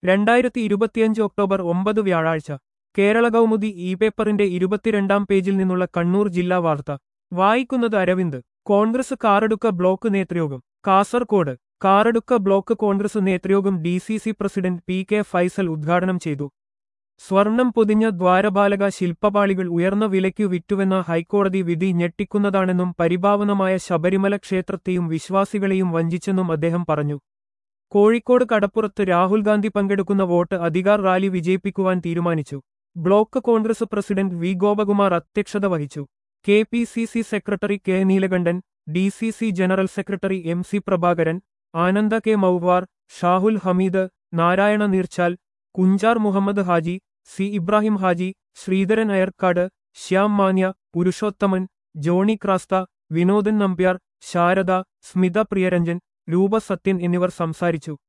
രണ്ടായിരത്തി ഇരുപത്തിയഞ്ച് ഒക്ടോബർ ഒമ്പത് വ്യാഴാഴ്ച കേരള കൗമുദി ഇ പേപ്പറിന്റെ ഇരുപത്തിരണ്ടാം പേജിൽ നിന്നുള്ള കണ്ണൂർ ജില്ലാ വാർത്ത വായിക്കുന്നത് അരവിന്ദ് കോൺഗ്രസ് കാറടുക്ക ബ്ലോക്ക് നേതൃയോഗം കാസർകോട് കാറടുക്ക ബ്ലോക്ക് കോൺഗ്രസ് നേതൃയോഗം D C C president P K Faisal ഉദ്ഘാടനം ചെയ്തു സ്വർണം പൊതിഞ്ഞ ദ്വാരപാലക ശില്പപാളികൾ ഉയർന്ന വിലയ്ക്കു വിറ്റുവെന്ന ഹൈക്കോടതി വിധി ഞെട്ടിക്കുന്നതാണെന്നും പരിഭാവനമായ ശബരിമല ക്ഷേത്രത്തെയും വിശ്വാസികളെയും വഞ്ചിച്ചെന്നും അദ്ദേഹം പറഞ്ഞു കോഴിക്കോട് കടപ്പുറത്ത് രാഹുൽ ഗാന്ധി പങ്കെടുക്കുന്ന വോട്ട് അധികാർ റാലി വിജയിപ്പിക്കുവാൻ തീരുമാനിച്ചു block Congress president V Gopakumar അധ്യക്ഷത വഹിച്ചു K P C C secretary K Neelakandan D C C general secretary M C Prabhakaran Ananda K Mauvar Shahul Hameed Narayana Neerchal Kunchar Muhammad Haji C Ibrahim Haji Sreedharan Ayarkkad Shyam Manya Purushothaman Johnny Crasta Vinodan Nambiar Sarada Smitha Priyaranjan Roopa Sathyan എന്നിവർ സംസാരിച്ചു